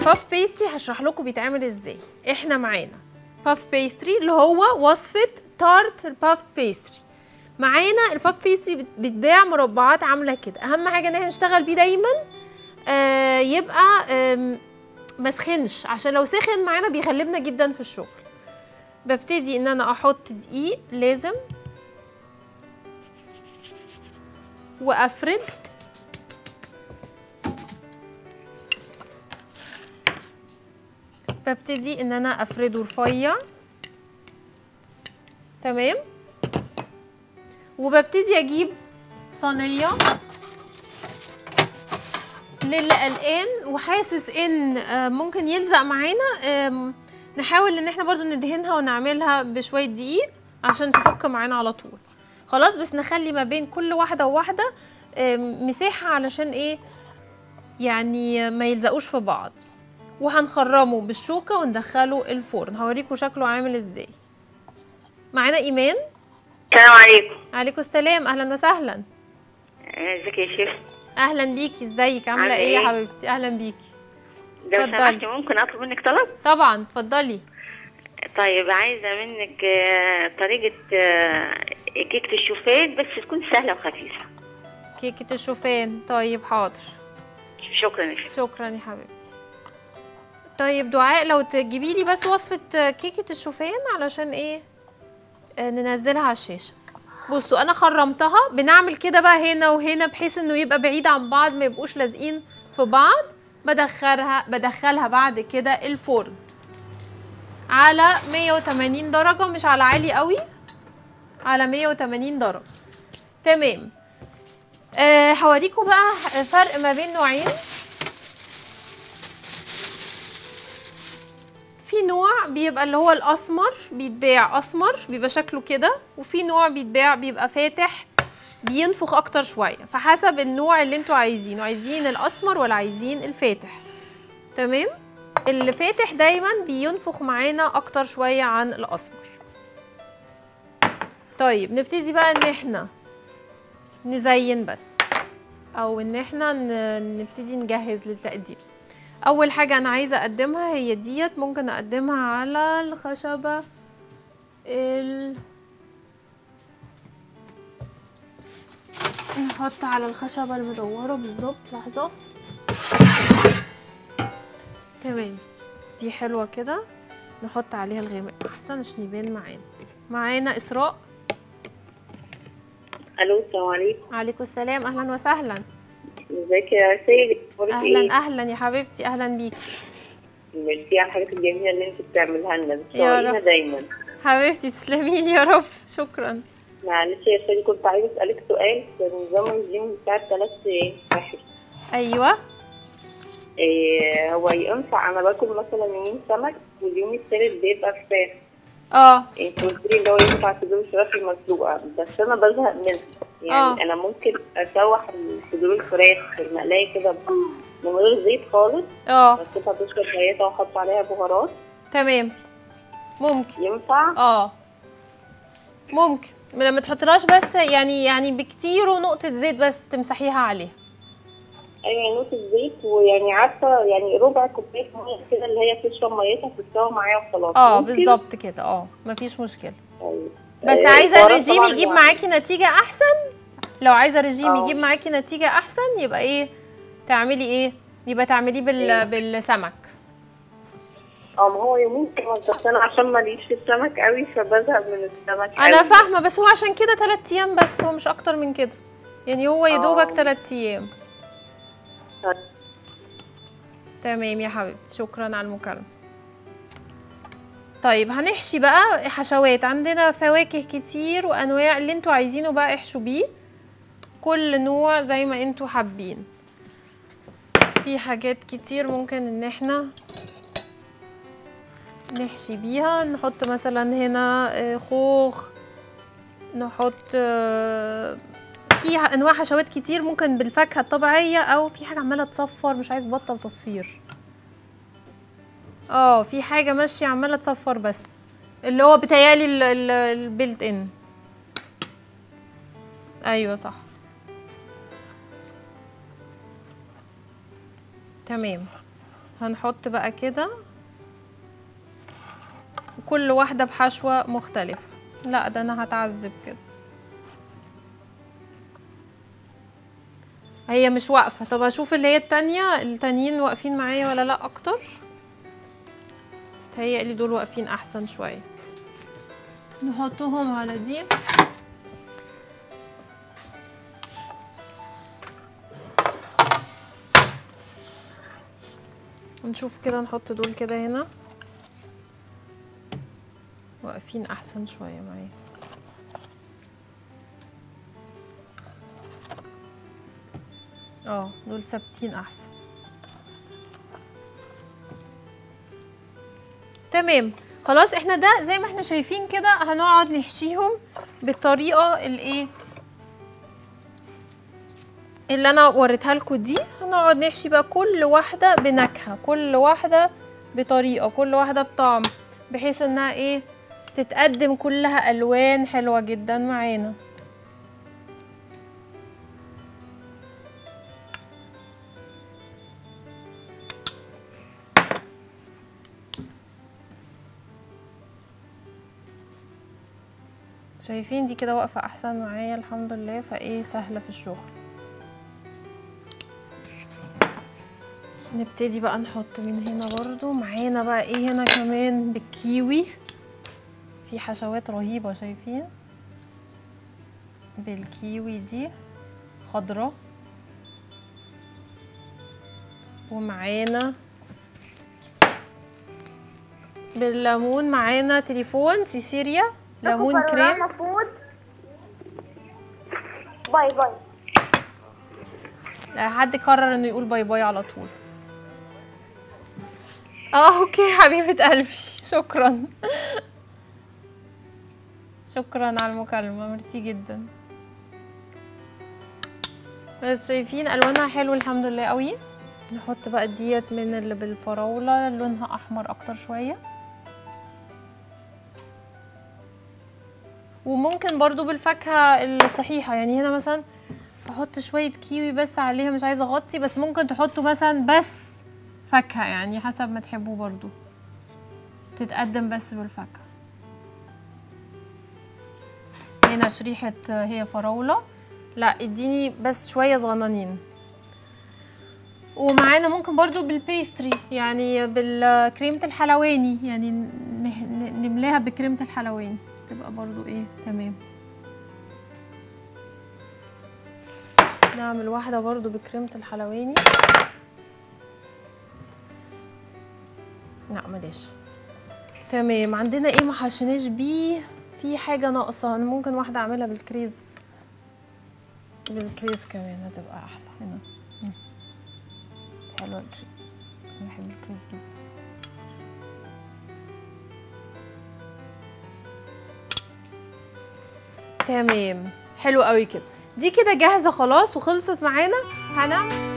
الباف بيستري هشرح لكم بيتعمل ازاي احنا معانا باف بيستري اللي هو وصفه تارت الباف بيستري معانا الباف بيستري بت- بتباع مربعات عامله كده اهم حاجه ان احنا نشتغل بيه دايما آه يبقى آم، مسخنش عشان لو سخن معانا بيغلبنا جدا في الشغل ببتدي ان انا احط دقيق لازم وافرد ببتدي ان انا افرده رفيع تمام وببتدي اجيب صينيه للي قلقان وحاسس ان آه، ممكن يلزق معانا آم، نحاول ان احنا برضو ندهنها ونعملها بشويه دقيق عشان تفك معانا على طول خلاص بس نخلي ما بين كل واحده وواحده آم، مساحه علشان ايه يعني ما يلزقوش في بعض وهنخرمه بالشوكه وندخله الفرن هوريكم شكله عامل ازاي معانا ايمان السلام عليكم عليكم السلام اهلا وسهلا ازيك يا شيخ اهلا بيكي ازيك عامله عاملة ايه يا إيه؟ حبيبتي اهلا بيكي لو اتفضلي. سمحتي ممكن اطلب منك طلب طبعا اتفضلي طيب عايزه منك آه، طريقه آه، كيكه الشوفان بس تكون سهله وخفيفه كيكه الشوفان طيب حاضر شكرا يا شيخ شكرا يا حبيبتي طيب دعاء لو تجيبي لي بس وصفه كيكه الشوفان علشان ايه آه، ننزلها على الشاشه بصوا انا خرمتها بنعمل كده بقى هنا وهنا بحيث انه يبقى بعيد عن بعض ما يبقوش لازقين في بعض بدخلها بدخلها بعد كده الفرن على 180 درجه مش على عالي قوي على 180 درجه تمام أه هوريكم بقى فرق ما بين نوعين في نوع بيبقى اللي هو الاسمر بيتباع اسمر بيبقى شكله كده وفي نوع بيتباع بيبقى فاتح بينفخ اكتر شويه فحسب النوع اللي انتوا عايزينه عايزين الاسمر ولا عايزين الفاتح تمام اللي فاتح دايما بينفخ معانا اكتر شويه عن الاسمر طيب نبتدي بقى ان احنا نزين بس او ان احنا ن- نبتدي نجهز للتقديم اول حاجه انا عايزه اقدمها هي ديت ممكن اقدمها على الخشبه ال نحط على الخشبه المدوره بالظبط لحظه تمام دي حلوه كده نحط عليها الغامق احسن عشان يبان معانا معانا اسراء الو السلام عليكم عليكم السلام اهلا وسهلا ازيك يا سيدي اخبارك اهلا ايه اهلا يا حبيبتي اهلا بيكي ميرسي على الحاجات الجميله اللي انت بتعملها لنا يا بتشرفينا رب. دايما حبيبتي تسلمي لي يا رب شكرا معلش يا سيدي كنت عايزه اسالك سؤال في نظام الجيم بتاع ثلاث واحد ايوه إيه هو ينفع انا باكل مثلا يومين سمك واليوم الثالث بيبقى فراخ اه انت قلت لي اللي هو ينفع صدور الفراخ المسلوقه بس انا بزهق منها يعني آه. انا ممكن اشوح صدور الفراخ المقليه كده من غير زيت خالص اه بسيبها تشرب ميتها واحط عليها بهارات تمام ممكن ينفع اه ممكن لما تحطلهاش بس يعني يعني بكتير ونقطة زيت بس تمسحيها عليها ايوه نقطه زيت ويعني عارفه يعني ربع كوبايه ميه كده اللي هي تشرب ميتها تستوي معايا وخلاص اه ممكن؟ بالظبط كده اه مفيش مشكلة طيب. بس آه، عايزة البهارات الرجيم طبعاً يجيب يعني- معاكي نتيجة احسن لو عايزة الرجيم آه. يجيب معاكي نتيجة احسن يبقى ايه تعملي ايه يبقى تعمليه بال... إيه؟ بالسمك اه ما هو يومين سمك بس انا عشان ماليش في السمك قوي فبزهق من السمك انا قوي. فاهمه بس هو عشان كده تلات ايام بس هو مش اكتر من كده يعني هو يا دوبك آه. تلات ايام طيب. تمام يا حبيبتي شكرا على المكالمه طيب هنحشي بقى حشوات عندنا فواكه كتير وانواع اللي انتوا عايزينه بقى احشوا بيه كل نوع زي ما انتوا حابين في حاجات كتير ممكن ان احنا نحشي بيها نحط مثلا هنا آه، خوخ نحط آه، في انواع حشوات كتير ممكن بالفاكهه الطبيعيه او في حاجه عماله تصفر مش عايز بطل تصفير اه في حاجه ماشيه عماله تصفر بس اللي هو بتهيالي ال- ال- البيلت ان ايوه صح تمام هنحط بقى كده كل واحدة بحشوة مختلفة لا ده انا هتعذب كده هي مش واقفة طب اشوف اللي هي التانية التانيين واقفين معايا ولا لا اكتر تهيألي دول واقفين احسن شوية نحطهم على دي نشوف كده نحط دول كده هنا واقفين احسن شوية معايا اه دول ثابتين احسن تمام خلاص احنا ده زي ما احنا شايفين كده هنقعد نحشيهم بالطريقه الايه اللي انا وريتها لكم دي هنقعد نحشي بقى كل واحده بنكهه كل واحده بطريقه كل واحده بطعم بحيث انها ايه تتقدم كلها الوان حلوه جدا معانا شايفين دي كده واقفة أحسن معايا الحمد لله فإيه سهلة في الشغل نبتدي بقى نحط من هنا برضو معانا بقى ايه هنا كمان بالكيوي في حشوات رهيبة شايفين بالكيوي دي خضرة ومعانا بالليمون معانا تليفون سيسيريا ليمون كريم المفروض باي باي لا حد قرر انه يقول باي باي على طول اه اوكي حبيبة قلبي شكرا شكرا على المكالمة ميرسي جدا بس شايفين الوانها حلو الحمد لله قوي نحط بقى ديت من اللي بالفراولة لونها احمر اكتر شوية وممكن برضو بالفاكهة الصحيحة يعني هنا مثلا احط شوية كيوي بس عليها مش عايزة اغطي بس ممكن تحطوا مثلا بس فاكهة يعني حسب ما تحبوا برضو تتقدم بس بالفاكهة هنا شريحة هي فراولة لا اديني بس شوية صغننين ومعانا ممكن برضو بالبيستري يعني بالكريمة الحلواني يعني نه- ن- نملاها بكريمة الحلواني تبقى برضو ايه تمام نعمل واحدة برضو بكريمة الحلواني لا ملاش تمام عندنا ايه ما حشيناش بيه في حاجة ناقصة انا ممكن واحدة اعملها بالكريز بالكريز كمان هتبقى احلى هنا مم. حلوة الكريز انا بحب الكريز جدا تمام حلو قوي كده دي كده جاهزة خلاص وخلصت معانا هنعمل